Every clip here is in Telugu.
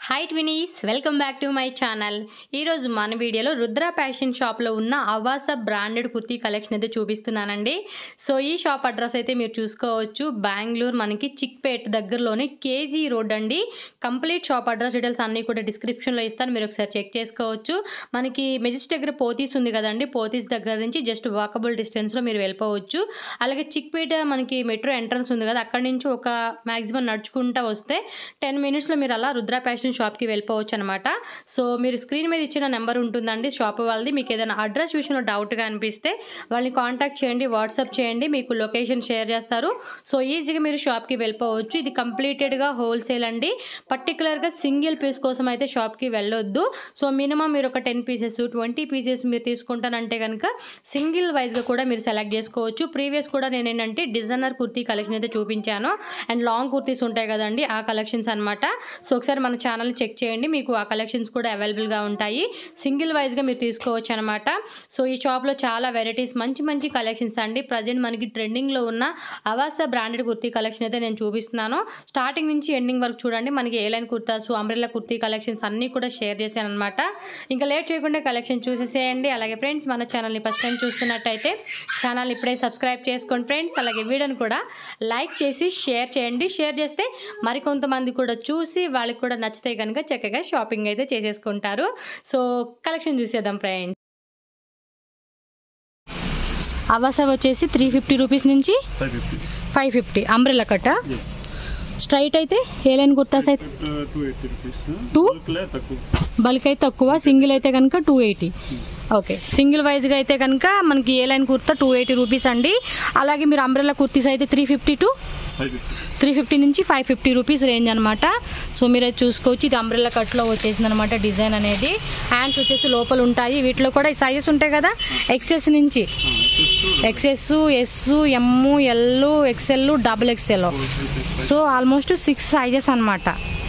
Hi twinies welcome back to my channel ఈరోజు మన వీడియోలో రుద్ర ఫ్యాషన్ షాప్లో ఉన్న అవాస బ్రాండెడ్ కుర్తీ కలెక్షన్ అయితే చూపిస్తున్నానండి సో ఈ షాప్ అడ్రస్ అయితే మీరు చూసుకోవచ్చు బెంగళూరు మనకి చిక్పేట్ దగ్గరలోనే కేజీ రోడ్ అండి కంప్లీట్ షాప్ అడ్రస్ డీటెయిల్స్ అన్నీ కూడా డిస్క్రిప్షన్లో ఇస్తాను మీరు ఒకసారి చెక్ చేసుకోవచ్చు మనకి మెజిస్ట్ దగ్గర పోతీస్ ఉంది కదండి పోతీస్ దగ్గర నుంచి జస్ట్ వాకబుల్ డిస్టెన్స్లో మీరు వెళ్ళిపోవచ్చు అలాగే చిక్పేట మనకి మెట్రో ఎంట్రన్స్ ఉంది కదా అక్కడి నుంచి ఒక మ్యాక్సిమం నడుచుకుంటా వస్తే టెన్ మినిట్స్లో మీరు అలా రుద్ర ఫ్యాషన్ షాప్కి వెళ్ళిపోవచ్చు అనమాట సో మీరు స్క్రీన్ మీద ఇచ్చిన నెంబర్ ఉంటుందండి షాప్ వాళ్ళది మీకు ఏదైనా అడ్రస్ విషయంలో డౌట్గా అనిపిస్తే వాళ్ళని కాంటాక్ట్ చేయండి వాట్సాప్ చేయండి మీకు లొకేషన్ షేర్ చేస్తారు సో ఈజీగా మీరు షాప్కి వెళ్ళిపోవచ్చు ఇది కంప్లీటెడ్గా హోల్సేల్ అండి పర్టికులర్గా సింగిల్ పీస్ కోసం అయితే షాప్కి వెళ్ళొద్దు సో మినిమం మీరు ఒక టెన్ పీసెస్ ట్వంటీ పీసెస్ మీరు తీసుకుంటానంటే కనుక సింగిల్ వైజ్గా కూడా మీరు సెలెక్ట్ చేసుకోవచ్చు ప్రీవియస్ కూడా నేను ఏంటంటే డిజైనర్ కుర్తీ కలెక్షన్ అయితే చూపించాను అండ్ లాంగ్ కుర్తీస్ ఉంటాయి కదండి ఆ కలెక్షన్స్ అనమాట సో ఒకసారి మన ఛానల్ చెక్ చేయండి మీకు ఆ కలెక్షన్స్ కూడా అవైలబుల్గా ఉంటాయి సింగిల్ వైజ్గా మీరు తీసుకోవచ్చు అనమాట సో ఈ షాప్లో చాలా వెరైటీస్ మంచి మంచి కలెక్షన్స్ అండి ప్రజెంట్ మనకి ట్రెండింగ్లో ఉన్న అవాస బ్రాండెడ్ కుర్తీ కలెక్షన్ అయితే నేను చూపిస్తున్నాను స్టార్టింగ్ నుంచి ఎండింగ్ వరకు చూడండి మనకి A line kurtas umbrella kurti collections అన్నీ కూడా షేర్ చేశాను అనమాట ఇంకా లేట్ చేయకుండా కలెక్షన్ చూసేసేయండి అలాగే ఫ్రెండ్స్ మన ఛానల్ని ఫస్ట్ టైం చూస్తున్నట్టయితే ఛానల్ ఇప్పుడే సబ్స్క్రైబ్ చేసుకోండి ఫ్రెండ్స్ అలాగే వీడియోని కూడా లైక్ చేసి షేర్ చేయండి షేర్ చేస్తే మరికొంతమంది కూడా చూసి వాళ్ళకి కూడా నచ్చితే కనుక చక్కగా షాపింగ్ అయితే చేసేసుకుంటారు సో కలెక్షన్ చూసేద్దాం ఫ్రెండ్స్ అవాస వచ్చేసి త్రీ ఫిఫ్టీ రూపీస్ నుంచి five fifty five fifty umbrella cut straight అయితే ఏ లైన్ కుర్తాస్ అయితే టూ ఎయిటీ రూపీస్ Two? బల్క్లే తక్కువ బల్క్ అయితే తక్కువ సింగిల్ అయితే కనుక టూ ఎయిటీ ఓకే సింగిల్ వైజ్గా అయితే కనుక మనకి A line kurta two eighty rupees అండి అలాగే మీరు అంబ్రెల్లా కుర్తీస్ అయితే three fifty to five fifty three fifty నుంచి ఫైవ్ ఫిఫ్టీ రూపీస్ రేంజ్ అనమాట సో మీరు అది చూసుకోవచ్చు ఇది అంబ్రెల్లా కట్లో వచ్చేసింది అనమాట డిజైన్ అనేది హ్యాండ్స్ వచ్చేసి లోపల ఉంటాయి వీటిలో కూడా సైజెస్ ఉంటాయి కదా ఎక్సెస్ నుంచి XS S M L XL double XL so almost six sizes అనమాట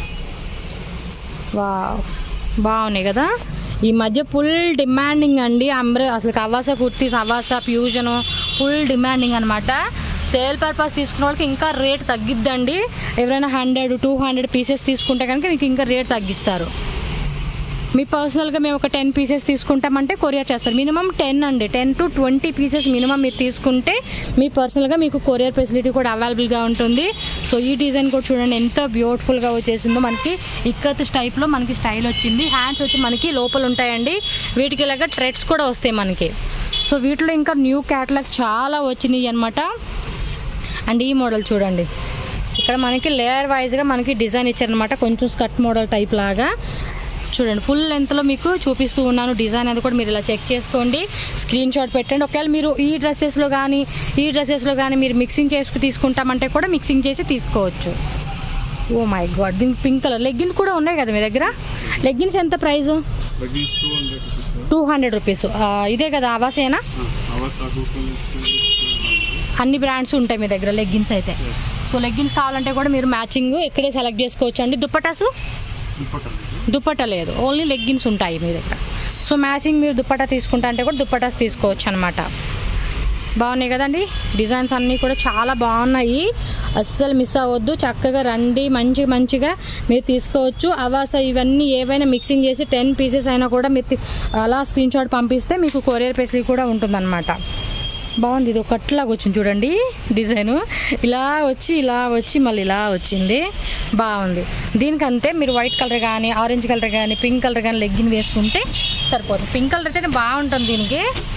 వా బాగున్నాయి కదా ఈ మధ్య ఫుల్ డిమాండింగ్ అండి అంబ్రె అసలు Avaasa kurtis Avaasa fusion full demanding అనమాట సేల్ పర్పస్ తీసుకున్న వాళ్ళకి ఇంకా రేట్ తగ్గిద్దండి ఎవరైనా హండ్రెడ్ టూ హండ్రెడ్ పీసెస్ తీసుకుంటే కనుక మీకు ఇంకా రేట్ తగ్గిస్తారు మీ పర్సనల్గా మేము ఒక టెన్ పీసెస్ తీసుకుంటామంటే కొరియర్ చేస్తారు మినిమం టెన్ అండి ten to twenty pieces minimum మీరు తీసుకుంటే మీ పర్సనల్గా మీకు కొరియర్ ఫెసిలిటీ కూడా అవైలబుల్గా ఉంటుంది సో ఈ డిజైన్ కూడా చూడండి ఎంత బ్యూటిఫుల్గా వచ్చేసిందో మనకి ఇక్కత్ టైప్లో మనకి స్టైల్ వచ్చింది హ్యాండ్స్ వచ్చి మనకి లోపల ఉంటాయండి వీటికి ఇలాగ ట్రెడ్స్ కూడా వస్తాయి మనకి సో వీటిలో ఇంకా న్యూ క్యాటలాగ్ చాలా వచ్చినాయి అనమాట అండ్ ఈ మోడల్ చూడండి ఇక్కడ మనకి లేయర్ వైజ్గా మనకి డిజైన్ ఇచ్చారనమాట కొంచెం స్కర్ట్ మోడల్ టైప్ లాగా చూడండి ఫుల్ లెంత్లో మీకు చూపిస్తూ ఉన్నాను డిజైన్ అది కూడా మీరు ఇలా చెక్ చేసుకోండి స్క్రీన్ షాట్ పెట్టండి ఒకవేళ మీరు ఈ డ్రెస్సెస్లో కానీ ఈ డ్రెస్సెస్లో కానీ మీరు మిక్సింగ్ చేసుకు తీసుకుంటామంటే కూడా మిక్సింగ్ చేసి తీసుకోవచ్చు ఓ మై గాడ్ దీనికి పింక్ కలర్ లెగ్గిన్స్ కూడా ఉన్నాయి కదా మీ దగ్గర లెగ్గిన్స్ ఎంత ప్రైస్ బగ్గీస్ two hundred rupees two hundred rupees ఇదే కదా ఆవాసేనా అవస్థ అన్ని బ్రాండ్స్ ఉంటాయి మీ దగ్గర లెగ్గిన్స్ అయితే సో లెగ్గిన్స్ కావాలంటే కూడా మీరు మ్యాచింగ్ ఇక్కడే సెలెక్ట్ చేసుకోవచ్చు అండి దుప్పటాసు దుప్పట్టలు దుప్పట లేదు ఓన్లీ లెగ్గిన్స్ ఉంటాయి మీ దగ్గర సో మ్యాచింగ్ మీరు దుప్పటా తీసుకుంటా అంటే కూడా దుప్పటాస్ తీసుకోవచ్చు అనమాట బాగున్నాయి కదండి డిజైన్స్ అన్నీ కూడా చాలా బాగున్నాయి అస్సలు మిస్ అవ్వద్దు చక్కగా రండి మంచి మంచిగా మీరు తీసుకోవచ్చు అవాస ఇవన్నీ ఏవైనా మిక్సింగ్ చేసి టెన్ పీసెస్ అయినా కూడా మీరు తీ- అలా స్క్రీన్ షాట్ పంపిస్తే మీకు కొరియర్ ఫెసిలిటీ కూడా ఉంటుందన్నమాట బాగుంది ఇది ఒకట్లాగా వచ్చింది చూడండి డిజైన్ ఇలా వచ్చి ఇలా వచ్చి మళ్ళీ ఇలా వచ్చింది బాగుంది దీనికంతే మీరు వైట్ కలర్ కానీ ఆరెంజ్ కలర్ కానీ పింక్ కలర్ కానీ లెగ్గిన్ వేసుకుంటే సరిపోతుంది పింక్ కలర్ అయితేనే బాగుంటుంది దీనికి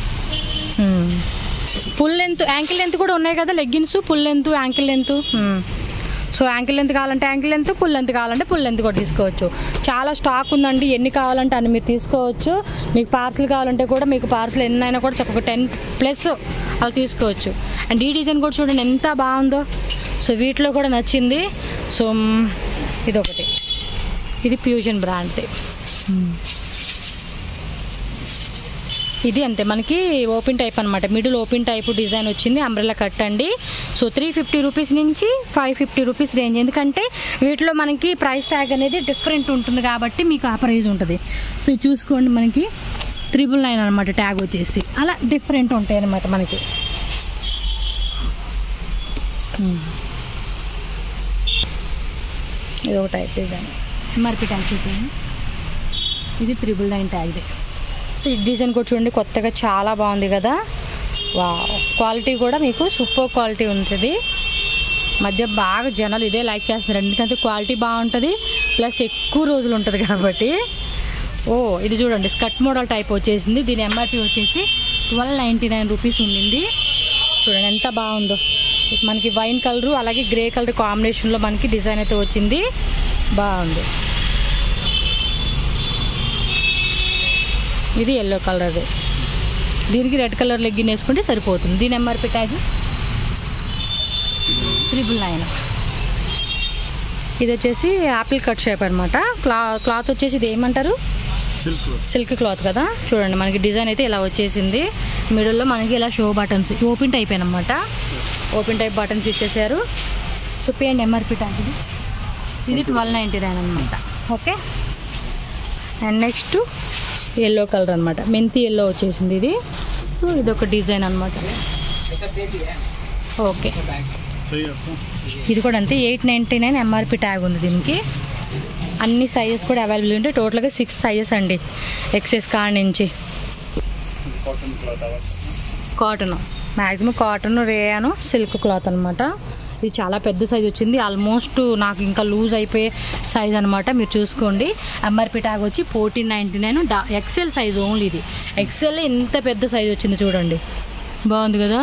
ఫుల్ లెంత్ యాంకిల్ లెంత్ కూడా ఉన్నాయి కదా leggings full length ankle length so ankle length కావాలంటే యాంకిల్ లెంత్ ఫుల్ లెంత్ కావాలంటే ఫుల్ లెంత్ కూడా తీసుకోవచ్చు చాలా స్టాక్ ఉందండి ఎన్ని కావాలంటే అన్ని మీరు తీసుకోవచ్చు మీకు పార్సల్ కావాలంటే కూడా మీకు పార్సల్ ఎన్ని అయినా కూడా చక్కగా టెన్ ప్లస్ అలా తీసుకోవచ్చు అండ్ ఈ డిజైన్ కూడా చూడండి ఎంత బాగుందో సో వీటిలో కూడా నచ్చింది సో మ్, ఇదొకటి ఇది ఫ్యూజన్ బ్రాండ్ ఇది అంతే మనకి ఓపెన్ టైప్ అనమాట మిడిల్ ఓపెన్ టైప్ డిజైన్ వచ్చింది అంబ్రెల్లా కట్ అండి సో త్రీ ఫిఫ్టీ రూపీస్ నుంచి ఫైవ్ ఫిఫ్టీ రూపీస్ రేంజ్ ఎందుకంటే వీటిలో మనకి ప్రైస్ ట్యాగ్ అనేది డిఫరెంట్ ఉంటుంది కాబట్టి మీకు ఆ ప్రైస్ ఉంటుంది సో ఇది చూసుకోండి మనకి త్రిబుల్ నైన్ అనమాట ట్యాగ్ వచ్చేసి అలా డిఫరెంట్ ఉంటాయి అనమాట మనకి ఇది ఒక టైప్ డిజైన్ ఎంఆర్పి ట్యాగ్ చూపించండి ఇది త్రిబుల్ నైన్ ట్యాగ్ది సో ఈ డిజైన్ కూడా చూడండి కొత్తగా చాలా బాగుంది కదా వా క్వాలిటీ కూడా మీకు సూపర్ క్వాలిటీ ఉంటుంది మధ్య బాగా జనాలు ఇదే లైక్ చేస్తున్నారు ఎందుకంటే క్వాలిటీ బాగుంటుంది ప్లస్ ఎక్కువ రోజులు ఉంటుంది కాబట్టి ఓ ఇది చూడండి స్కర్ట్ మోడల్ టైప్ వచ్చేసింది దీని ఎంఆర్పి వచ్చేసి ట్వెల్వ్ నైంటీ నైన్ రూపీస్ ఉండింది చూడండి ఎంత బాగుందో మనకి వైన్ కలరు అలాగే గ్రే కలర్ కాంబినేషన్లో మనకి డిజైన్ అయితే వచ్చింది బాగుంది ఇది ఎల్లో కలర్ దీనికి రెడ్ కలర్ లెగ్గిన్ వేసుకుంటే సరిపోతుంది దీని ఎంఆర్పి ట్యాగ్ త్రిబుల్ నైన్ ఇది వచ్చేసి యాపిల్ కట్ షేప్ అనమాట క్లా క్లాత్ వచ్చేసి ఇది ఏమంటారు సిల్క్ సిల్క్ క్లాత్ కదా చూడండి మనకి డిజైన్ అయితే ఇలా వచ్చేసింది మిడిల్లో మనకి ఇలా షో బటన్స్ ఓపెన్ టైప్ అనమాట ఓపెన్ టైప్ బటన్స్ ఇచ్చేసారు చూపించండి ఎంఆర్పి ట్యాగ్ ఇది ఇది ట్వెల్వ్ నైంటీ నైన్ అనమాట okay and next yellow colour అనమాట మెంతి ఎల్లో వచ్చేసింది ఇది సో ఇది ఒక డిజైన్ అనమాట ఓకే సही आपको ఇది కూడా అంతే eight ninety nine MRP tag ఉంది దీనికి అన్ని సైజెస్ కూడా అవైలబుల్ ఉంటాయి టోటల్గా సిక్స్ సైజెస్ అండి ఎక్సెస్ కాడ నుంచి cotton cloth Avaasa cotton maximum cotton rayon silk cloth అనమాట ఇది చాలా పెద్ద సైజ్ వచ్చింది ఆల్మోస్ట్ నాకు ఇంకా లూజ్ అయిపోయే సైజ్ అనమాట మీరు చూసుకోండి ఎంఆర్పి ట్యాగ్ వచ్చి ఫోర్టీన్ నైంటీ నైన్ డా ఎక్సెల్ సైజ్ ఓన్లీ ఇది ఎక్సెల్ ఇంత పెద్ద సైజ్ వచ్చింది చూడండి బాగుంది కదా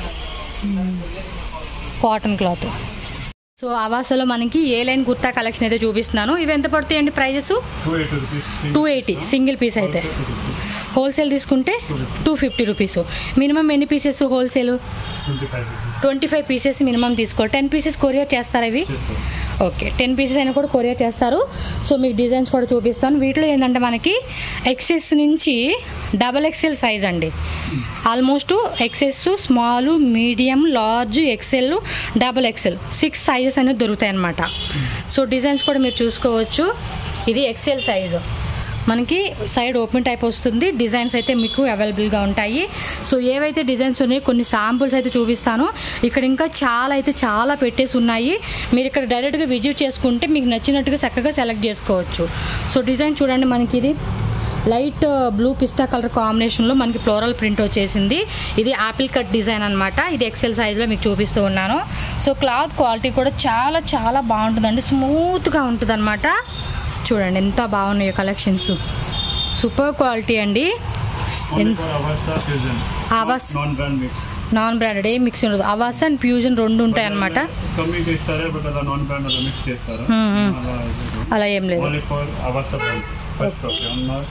కాటన్ క్లాత్ సో ఆవాసలో మనకి ఏ లైన్ కుర్తా కలెక్షన్ అయితే చూపిస్తున్నాను ఇవి ఎంత పడుతాయండి prices two eighty rupees two eighty single piece అయితే హోల్సేల్ తీసుకుంటే టూ ఫిఫ్టీ రూపీస్ మినిమం ఎన్ని pieces wholesale twenty five rupees twenty five pieces minimum తీసుకోవాలి టెన్ పీసెస్ కొరియర్ చేస్తారా ఇవి ఓకే టెన్ పీసెస్ అయినా కూడా కొరియర్ చేస్తారు సో మీకు డిజైన్స్ కూడా చూపిస్తాను వీటిలో ఏంటంటే మనకి ఎక్సెస్ నుంచి డబల్ ఎక్సెల్ సైజ్ అండి almost XS small medium large XL double XL six sizes అనేవి దొరుకుతాయి అన్నమాట సో డిజైన్స్ కూడా మీరు చూసుకోవచ్చు ఇది ఎక్సెల్ సైజు మనకి సైడ్ ఓపెన్ టైప్ వస్తుంది డిజైన్స్ అయితే మీకు అవైలబుల్గా ఉంటాయి సో ఏవైతే డిజైన్స్ ఉన్నాయో కొన్ని శాంపుల్స్ అయితే చూపిస్తాను ఇక్కడ ఇంకా చాలా అయితే చాలా పెట్టేసి ఉన్నాయి మీరు ఇక్కడ డైరెక్ట్గా విజిట్ చేసుకుంటే మీకు నచ్చినట్టుగా చక్కగా సెలెక్ట్ చేసుకోవచ్చు సో డిజైన్ చూడండి మనకి ఇది లైట్ బ్లూ పిస్తా కలర్ కాంబినేషన్లో మనకి ఫ్లోరల్ ప్రింట్ వచ్చేసింది ఇది యాపిల్ కట్ డిజైన్ అనమాట ఇది ఎక్సెల్ సైజ్లో మీకు చూపిస్తూ ఉన్నాను సో క్లాత్ క్వాలిటీ కూడా చాలా చాలా బాగుంటుందండి స్మూత్గా ఉంటుంది చూడండి ఎంత బాగున్నాయో కలెక్షన్స్ సూపర్ క్వాలిటీ అండి only for Avaasa fusion Avas. Non brand mix non branded ఏ మిక్స్ ఉండదు అవాస్ అండ్ ఫ్యూజన్ రెండు ఉంటాయి అనమాట కమ్మి చేస్తారా బట్ అలా నాన్ బ్రాండ్ అలా మిక్స్ చేస్తారా Hmm, hmm. అలా అలా ఏం లేదు only for Avaasa brand first okay అన్న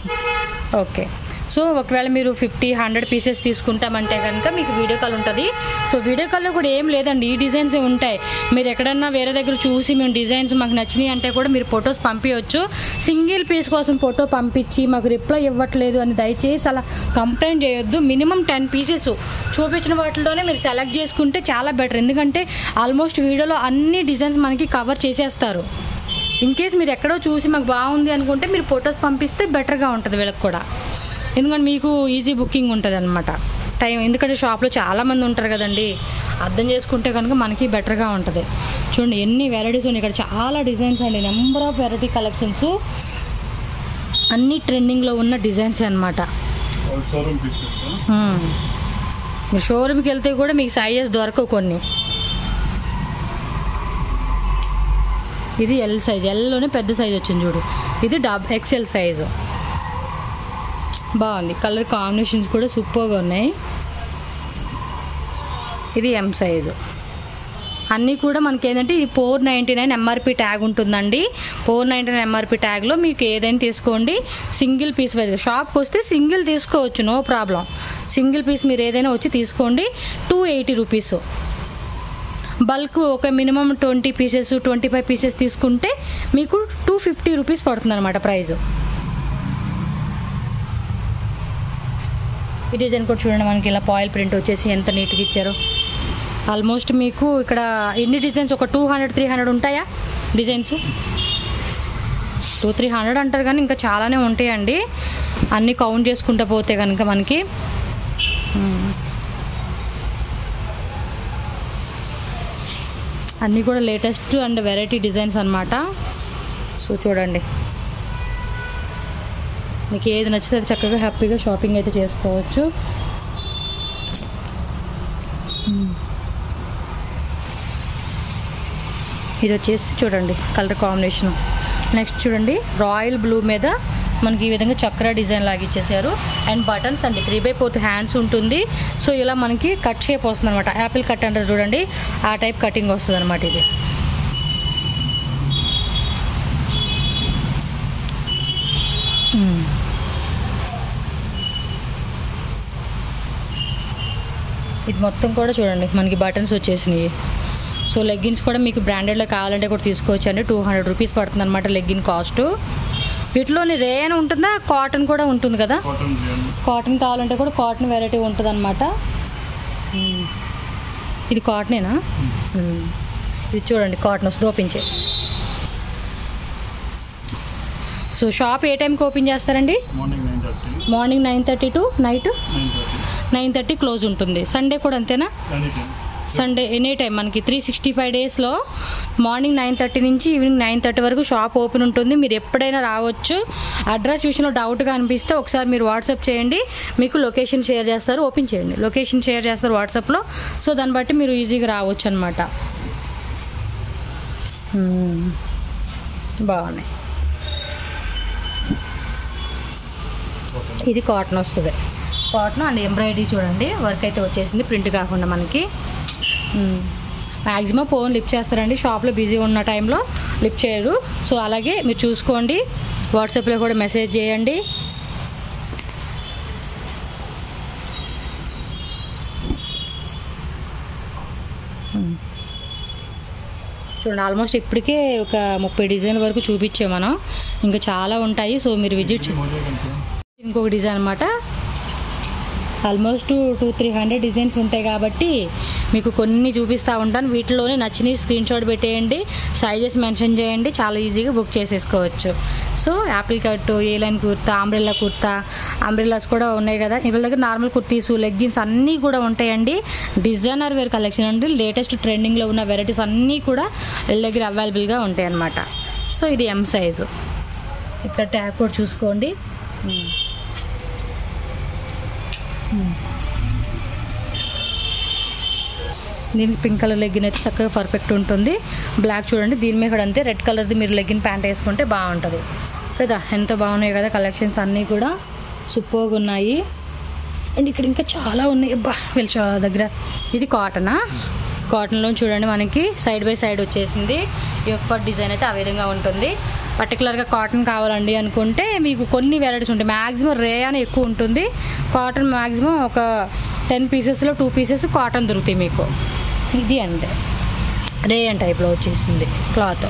ఓకే సో ఒకవేళ మీరు ఫిఫ్టీ హండ్రెడ్ పీసెస్ తీసుకుంటామంటే కనుక మీకు వీడియో కాల్ ఉంటుంది సో వీడియో కాల్లో కూడా ఏం లేదండి ఈ డిజైన్స్ ఉంటాయి మీరు ఎక్కడన్నా వేరే దగ్గర చూసి మేము డిజైన్స్ మాకు నచ్చినాయి అంటే కూడా మీరు ఫొటోస్ పంపించవచ్చు సింగిల్ పీస్ కోసం ఫోటో పంపించి మాకు రిప్లై ఇవ్వట్లేదు అని దయచేసి అలా కంప్లైంట్ చేయొద్దు మినిమం టెన్ పీసెస్ చూపించిన వాటిలోనే మీరు సెలెక్ట్ చేసుకుంటే చాలా బెటర్ ఎందుకంటే ఆల్మోస్ట్ వీడియోలో అన్ని డిజైన్స్ మనకి కవర్ చేసేస్తారు ఇన్ కేస్ మీరు ఎక్కడో చూసి మాకు బాగుంది అనుకుంటే మీరు ఫొటోస్ పంపిస్తే బెటర్గా ఉంటుంది వీళ్ళకి కూడా ఎందుకంటే మీకు ఈజీ బుకింగ్ ఉంటుంది అనమాట టైం ఎందుకంటే షాప్లో చాలామంది ఉంటారు కదండి అర్థం చేసుకుంటే కనుక మనకి బెటర్గా ఉంటుంది చూడండి ఎన్ని వెరైటీస్ ఉన్నాయి ఇక్కడ చాలా డిజైన్స్ అండి నెంబర్ ఆఫ్ వెరైటీ కలెక్షన్స్ అన్ని ట్రెండింగ్లో ఉన్న డిజైన్స్ అనమాట ఆల్ షోరూమ్ పీసెస్ మీరు షోరూమ్కి వెళ్తే కూడా మీకు సైజెస్ దొరకవు కొన్ని ఇది ఎల్ సైజ్ ఎల్లోనే పెద్ద సైజ్ వచ్చింది చూడు ఇది డబ్ ఎక్సెల్ సైజు బాగుంది కలర్ కాంబినేషన్స్ కూడా సూపర్గా ఉన్నాయి ఇది ఎం సైజు అన్నీ కూడా మనకి ఏంటంటే ఇది four ninety nine MRP tag ఉంటుందండి ఫోర్ నైంటీ నైన్ ఎంఆర్పి ట్యాగ్లో మీకు ఏదైనా తీసుకోండి సింగిల్ పీస్ వైజ్ షాప్కి వస్తే సింగిల్ తీసుకోవచ్చు నో ప్రాబ్లం సింగిల్ పీస్ మీరు ఏదైనా వచ్చి తీసుకోండి టూ ఎయిటీ రూపీస్ బల్క్ ఒక minimum twenty pieces twenty five pieces తీసుకుంటే మీకు టూ ఫిఫ్టీ రూపీస్ పడుతుంది అనమాట ప్రైస్ ఈ డిజైన్ కూడా చూడండి మనకి ఇలా పాయిల్ ప్రింట్ వచ్చేసి ఎంత నీట్గా ఇచ్చారో ఆల్మోస్ట్ మీకు ఇక్కడ ఎన్ని డిజైన్స్ ఒక టూ హండ్రెడ్ త్రీ హండ్రెడ్ ఉంటాయా డిజైన్స్ టూ త్రీ హండ్రెడ్ అంటారు కానీ ఇంకా చాలానే ఉంటాయండి అన్నీ కౌంట్ చేసుకుంటూ పోతే కనుక మనకి మ్మ్. అన్నీ కూడా లేటెస్ట్ అండ్ వెరైటీ డిజైన్స్ అన్నమాట సో చూడండి మీకు ఏది నచ్చితే అది చక్కగా హ్యాపీగా షాపింగ్ అయితే చేసుకోవచ్చు మ్మ్. ఇది వచ్చేసి చూడండి కలర్ కాంబినేషన్ నెక్స్ట్ చూడండి రాయల్ బ్లూ మీద మనకి ఈ విధంగా చక్ర డిజైన్ లాగా ఇచ్చేసారు అండ్ బటన్స్ అండి త్రీ బై ఫోర్త్ హ్యాండ్స్ ఉంటుంది సో ఇలా మనకి కట్ షేప్ వస్తుంది అనమాట యాపిల్ కట్ అంటారు చూడండి ఆ టైప్ కటింగ్ వస్తుంది అనమాట ఇది మ్మ్. ఇది మొత్తం కూడా చూడండి మనకి బటన్స్ వచ్చేసినాయి సో లెగ్గిన్స్ కూడా మీకు బ్రాండెడ్లో కావాలంటే కూడా తీసుకోవచ్చు అండి టూ హండ్రెడ్ రూపీస్ పడుతుంది అనమాట లెగ్గిన్ కాస్ట్ వీటిలోని రేయన్ ఉంటుందా కాటన్ కూడా ఉంటుంది కదా కాటన్ చేయండి కాటన్ కావాలంటే కూడా కాటన్ వెరైటీ ఉంటుంది అనమాట ఇది కాటనేనా మ్మ్. ఇది చూడండి కాటన్ వస్తుంది ఓపెన్ చేయి సో షాప్ ఏ టైంకి ఓపెన్ చేస్తారండి morning nine thirty morning nine thirty to night nine thirty nine thirty close ఉంటుంది సండే కూడా అంతేనా any time Sunday any time మనకి త్రీ సిక్స్టీ ఫైవ్ డేస్లో మార్నింగ్ నైన్ థర్టీ నుంచి ఈవినింగ్ నైన్ థర్టీ వరకు షాప్ ఓపెన్ ఉంటుంది మీరు ఎప్పుడైనా రావచ్చు అడ్రస్ విషయంలో డౌట్గా అనిపిస్తే ఒకసారి మీరు వాట్సాప్ చేయండి మీకు లొకేషన్ షేర్ చేస్తారు ఓపెన్ చేయండి లొకేషన్ షేర్ చేస్తారు వాట్సాప్లో సో దాన్ని బట్టి మీరు ఈజీగా రావచ్చు అనమాట బాగున్నాయి ఇది కాటన్ వస్తుంది కాటన్ అండ్ ఎంబ్రాయిడరీ చూడండి వర్క్ అయితే వచ్చేసింది ప్రింట్ కాకుండా మనకి మ్యాక్సిమం ఫోన్ లిఫ్ట్ చేస్తారండి షాప్లో బిజీ ఉన్న టైంలో లిఫ్ట్ చేయరు సో అలాగే మీరు చూసుకోండి వాట్సాప్లో కూడా మెసేజ్ చేయండి మ్మ్. చూడండి ఆల్మోస్ట్ ఇప్పటికే ఒక ముప్పై డిజైన్ వరకు చూపించాం మనం ఇంకా చాలా ఉంటాయి సో మీరు విజిట్ చే- మోజే కంటే ఇంకొక డిజైన్ అనమాట almost two three hundred designs ఉంటాయి కాబట్టి మీకు కొన్ని చూపిస్తూ ఉంటాను వీటిలోనే నచ్చినవి స్క్రీన్ షాట్ పెట్టేయండి సైజెస్ మెన్షన్ చేయండి చాలా ఈజీగా బుక్ చేసేసుకోవచ్చు so apple cut A line kurta umbrella kurta umbrellas కూడా ఉన్నాయి కదా వీళ్ళ దగ్గర నార్మల్ కుర్తీస్ లెగ్గిన్స్ అన్నీ కూడా ఉంటాయండి డిజైనర్ వేర్ కలెక్షన్ అండి లేటెస్ట్ ట్రెండింగ్లో ఉన్న వెరైటీస్ అన్నీ కూడా వీళ్ళ దగ్గర అవైలబుల్గా ఉంటాయి అన్నమాట సో ఇది ఎం సైజు ఇక్కడ ట్యాగ్ కూడా చూసుకోండి దీనికి పింక్ కలర్ లెగ్గిన్ అయితే చక్కగా పర్ఫెక్ట్ ఉంటుంది బ్లాక్ చూడండి దీని మీద కూడా అంతే రెడ్ కలర్ది మీరు లెగ్గిన్ ప్యాంట్ వేసుకుంటే బాగుంటుంది కదా ఎంత బాగున్నాయి కదా కలెక్షన్స్ అన్నీ కూడా సూపర్గా ఉన్నాయి అండ్ ఇక్కడ ఇంకా చాలా ఉన్నాయి అబ్బా వీళ్ళ షా- దగ్గర ఇది కాటనా కాటన్లో చూడండి మనకి సైడ్ బై సైడ్ వచ్చేసింది ఈ యొక్క డిజైన్ అయితే ఆ విధంగా ఉంటుంది పర్టికులర్గా కాటన్ కావాలండి అనుకుంటే మీకు కొన్ని వెరైటీస్ ఉంటాయి మ్యాక్సిమం రే అని ఎక్కువ ఉంటుంది కాటన్ మ్యాక్సిమం ఒక టెన్ పీసెస్లో టూ పీసెస్ కాటన్ దొరుకుతాయి మీకు ఇది అంతే రేయన్ టైప్లో వచ్చేసింది క్లాత్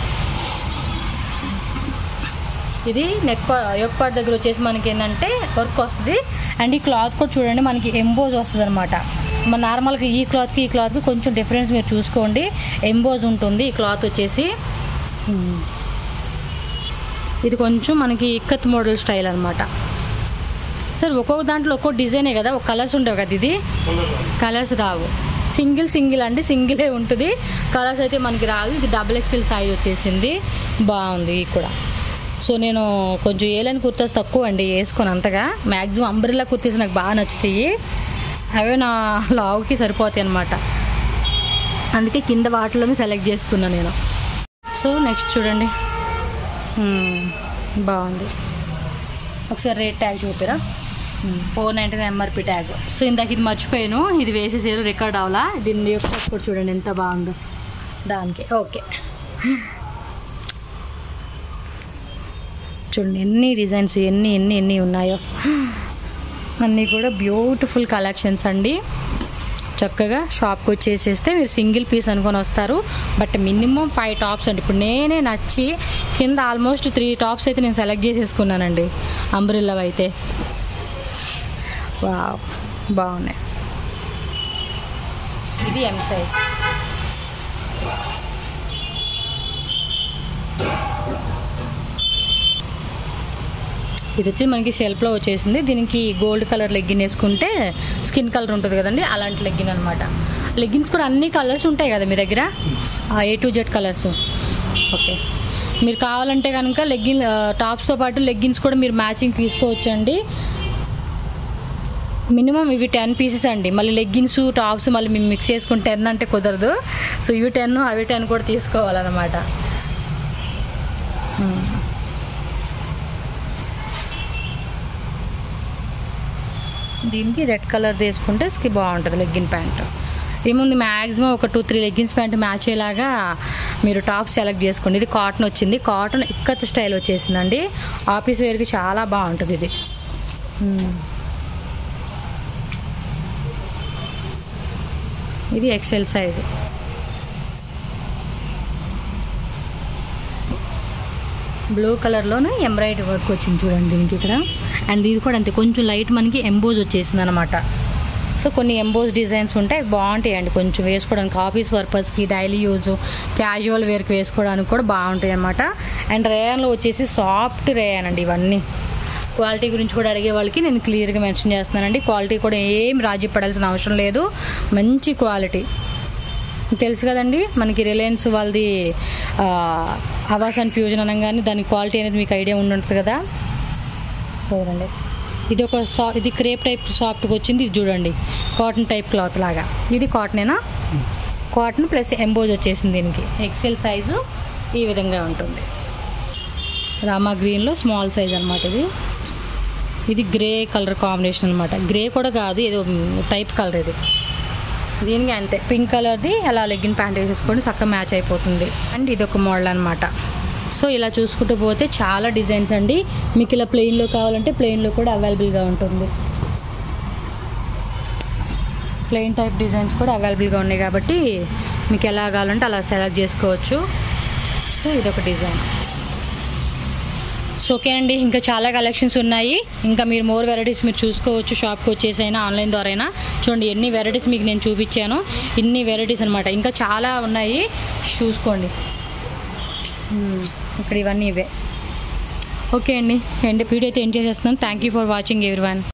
ఇది నెక్ పా యొక్క పార్ట్ దగ్గర వచ్చేసి మనకి ఏంటంటే వర్క్ వస్తుంది అండ్ ఈ క్లాత్ కూడా చూడండి మనకి ఎంబోజ్ వస్తుంది అనమాట మన నార్మల్గా ఈ క్లాత్కి ఈ క్లాత్కి కొంచెం డిఫరెన్స్ మీరు చూసుకోండి ఎంబోజ్ ఉంటుంది ఈ క్లాత్ వచ్చేసి ఉమ్. ఇది కొంచెం మనకి ఇక్కత్ మోడల్ స్టైల్ అనమాట సార్ ఒక్కొక్క దాంట్లో ఒక్కొక్క డిజైనే కదా ఒక కలర్స్ ఉండవు కదా ఇది కలర్స్ రావు సింగిల్ సింగిల్ అంటే సింగిలే ఉంటుంది కలర్స్ అయితే మనకి రాదు ఇది డబుల్ ఎక్స్ఎల్ సైజ్ వచ్చేసింది బాగుంది ఇది కూడా సో నేను కొంచెం ఏలైన కుర్తాస్ తక్కువ అండి వేసుకోను అంతగా మ్యాక్సిమం అంబ్రిల్లా కుర్తీస్ నాకు బాగా నచ్చుతాయి అవే నా లావుకి సరిపోతాయి అనమాట అందుకే కింద వాటిలోనే సెలెక్ట్ చేసుకున్నాను నేను సో నెక్స్ట్ చూడండి మ్మ్. బాగుంది ఒకసారి రేట్ ట్యాగ్ చూపిరా four ninety nine MRP tag so ఇందాక ఇది మర్చిపోయాను ఇది వేసేసారు రికార్డ్ అవ్వాలా దీన్ని యొక్క కూడా చూడండి ఎంత బాగుందో దానికి ఓకే చూడండి ఎన్ని డిజైన్స్ ఎన్ని ఎన్ని ఎన్ని ఉన్నాయో అన్నీ కూడా బ్యూటిఫుల్ కలెక్షన్స్ అండి చక్కగా షాప్కి వచ్చేసేస్తే మీరు సింగిల్ పీస్ అనుకొని వస్తారు బట్ మినిమం ఫైవ్ టాప్స్ అండి ఇప్పుడు నేనే నచ్చి కింద ఆల్మోస్ట్ త్రీ టాప్స్ అయితే నేను సెలెక్ట్ చేసేసుకున్నానండి అంబ్రిల్లా అయితే వావ్ బాగున్నాయి ఇది ఎం సైజ్ ఇది వచ్చి మనకి సెల్ఫ్లో వచ్చేసింది దీనికి గోల్డ్ కలర్ లెగ్గిన్ వేసుకుంటే స్కిన్ కలర్ ఉంటుంది కదండి అలాంటి లెగ్గిన్ అనమాట లెగ్గిన్స్ కూడా అన్ని కలర్స్ ఉంటాయి కదా మీ దగ్గర A to Z colours okay మీరు కావాలంటే కనుక లెగ్గిన్ టాప్స్తో పాటు లెగ్గిన్స్ కూడా మీరు మ్యాచింగ్ తీసుకోవచ్చండి మినిమం ఇవి టెన్ పీసెస్ అండి మళ్ళీ లెగ్గిన్స్ టాప్స్ మళ్ళీ మేము మిక్స్ చేసుకుని టెన్ అంటే కుదరదు సో ఇవి టెన్ అవి టెన్ కూడా తీసుకోవాలన్నమాట మ్మ్. దీనికి రెడ్ కలర్ తీసుకుంటే స్కి బాగుంటుంది లెగ్గిన్ ప్యాంట్ ఏముంది మ్యాక్సిమం ఒక two three leggings pant match అయ్యేలాగా మీరు టాప్ సెలెక్ట్ చేసుకోండి ఇది కాటన్ వచ్చింది కాటన్ ఇక్కత్ స్టైల్ వచ్చేసిందండి ఆఫీస్ వేర్కి చాలా బాగుంటుంది ఇది మ్మ్. ఇది ఎక్సెల్ సైజు బ్లూ కలర్లోనే ఎంబ్రాయిడరీ వర్క్ వచ్చింది చూడండి దీనికి ఇక్కడ అండ్ ఇది కూడా అంతే కొంచెం లైట్ మనకి ఎంబోజ్ వచ్చేసింది అనమాట సో కొన్ని ఎంబోజ్ డిజైన్స్ ఉంటాయి అవి బాగుంటాయి అండి కొంచెం వేసుకోవడానికి ఆఫీస్ పర్పస్కి డైలీ యూజ్ క్యాజువల్ వేర్కి వేసుకోవడానికి కూడా బాగుంటాయి అనమాట అండ్ రేయాన్లో వచ్చేసి సాఫ్ట్ రేయాన్ అండి ఇవన్నీ క్వాలిటీ గురించి కూడా అడిగే వాళ్ళకి నేను క్లియర్గా మెన్షన్ చేస్తున్నానండి క్వాలిటీ కూడా ఏం రాజీ పడాల్సిన అవసరం లేదు మంచి క్వాలిటీ తెలుసు కదండి మనకి రిలయన్స్ వాళ్ళది ఆ, అవాస్ అండ్ ఫ్యూజన్ అనగానే దాని క్వాలిటీ అనేది మీకు ఐడియా ఉండి ఉంటుంది కదా చూడండి ఇది ఒక సా ఇది క్రేప్ టైప్ సాఫ్ట్గా వచ్చింది ఇది చూడండి కాటన్ టైప్ క్లాత్ లాగా ఇది కాటనేనా కాటన్ ప్లస్ ఎంబోజ్ వచ్చేసింది దీనికి ఎక్సెల్ సైజు ఈ విధంగా ఉంటుంది రామా గ్రీన్లో స్మాల్ సైజ్ అనమాట ఇది ఇది గ్రే కలర్ కాంబినేషన్ అనమాట గ్రే కూడా కాదు ఏదో టైప్ కలర్ ఇది దీనికి అంతే పింక్ కలర్ది అలా లెగ్గిన్ ప్యాంట్ వేసేసుకోండి చక్కగా మ్యాచ్ అయిపోతుంది అండ్ ఇది ఒక మోడల్ అనమాట సో ఇలా చూసుకుంటూ పోతే చాలా డిజైన్స్ అండి మీకు ఇలా ప్లెయిన్లో కావాలంటే ప్లెయిన్లో కూడా అవైలబుల్గా ఉంటుంది ప్లెయిన్ టైప్ డిజైన్స్ కూడా అవైలబుల్గా ఉన్నాయి కాబట్టి మీకు ఎలా కావాలంటే అలా సెలెక్ట్ చేసుకోవచ్చు సో ఇదొక డిజైన్ సో ఓకే అండి ఇంకా చాలా కలెక్షన్స్ ఉన్నాయి ఇంకా మీరు మోర్ వెరైటీస్ మీరు చూసుకోవచ్చు షాప్కి వచ్చేసైనా ఆన్లైన్ ద్వారా అయినా చూడండి ఎన్ని వెరైటీస్ మీకు నేను చూపించాను ఇన్ని వెరైటీస్ అనమాట ఇంకా చాలా ఉన్నాయి చూసుకోండి మ్మ్. ఇక్కడ ఇవన్నీ ఇవే ఓకే అండి అండ్ వీడియో అయితే ఏం చేసేస్తున్నాను thank you for watching every